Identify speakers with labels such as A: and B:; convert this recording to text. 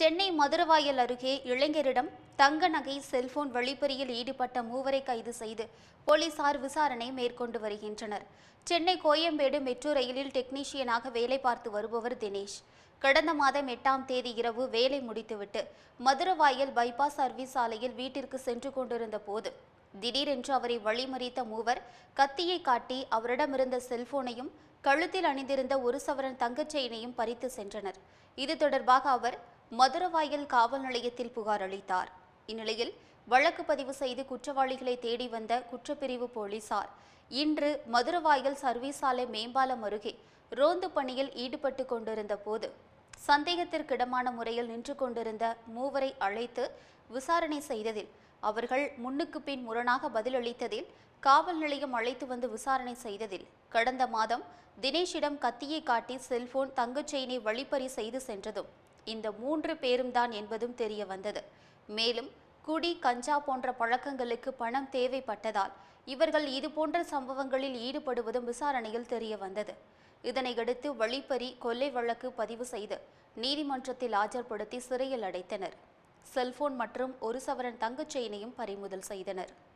A: சென்னை மதுரவாயல் அருகே இளைஞரிடம் தங்க நகை செல்போன் வெளிப்பறியில் ஈடுபட்ட மூவரை கைது செய்து போலீசார் விசாரணை மேற்கொண்டு வருகின்றனர் சென்னை கோயம்பேடு மெட்ரோ ரயிலில் டெக்னீஷியனாக வேலை பார்த்து வருபவர் தினேஷ் கடந்த மாதம் எட்டாம் தேதி இரவு வேலை முடித்துவிட்டு மதுரவாயல் பைபாஸ் சர்வீஸ் சாலையில் வீட்டிற்கு சென்று கொண்டிருந்த போது திடீரென்று அவரை வழிமறித்த மூவர் கத்தியை காட்டி அவரிடமிருந்த செல்போனையும் கழுத்தில் அணிந்திருந்த ஒரு சவரன் தங்கச் செயினையும் பறித்து சென்றனர் இது தொடர்பாக அவர் மதுரவாயல் காவல் நிலையத்தில் புகார் அளித்தார் இந்நிலையில் வழக்கு பதிவு செய்து குற்றவாளிகளை தேடி வந்த குற்றப்பிரிவு போலீசார் இன்று மதுரவாயல் சர்வீஸ் சாலை மேம்பாலம் அருகே ரோந்து பணியில் ஈடுபட்டு கொண்டிருந்த போது சந்தேகத்திற்கிடமான முறையில் நின்று கொண்டிருந்த மூவரை அழைத்து விசாரணை செய்ததில் அவர்கள் முன்னுக்கு பின் முரணாக பதிலளித்ததில் காவல் நிலையம் அழைத்து வந்து விசாரணை செய்ததில் கடந்த மாதம் தினேஷிடம் கத்தியை காட்டி செல்போன் தங்கச் செயினை வழிப்பறி செய்து சென்றதும் இந்த மூன்று பேரும் தான் என்பதும் தெரிய வந்தது மேலும் குடி கஞ்சா போன்ற பழக்கங்களுக்கு பணம் தேவைப்பட்டதால் இவர்கள் இதுபோன்ற சம்பவங்களில் ஈடுபடுவதும் விசாரணையில் தெரிய வந்தது இதனையடுத்து வழிப்பறி கொள்ளை வழக்கு பதிவு செய்து நீதிமன்றத்தில் ஆஜர்படுத்தி சிறையில் அடைத்தனர் செல்போன் மற்றும் ஒரு சவரன் தங்கச் செயினையும் பறிமுதல் செய்தனர்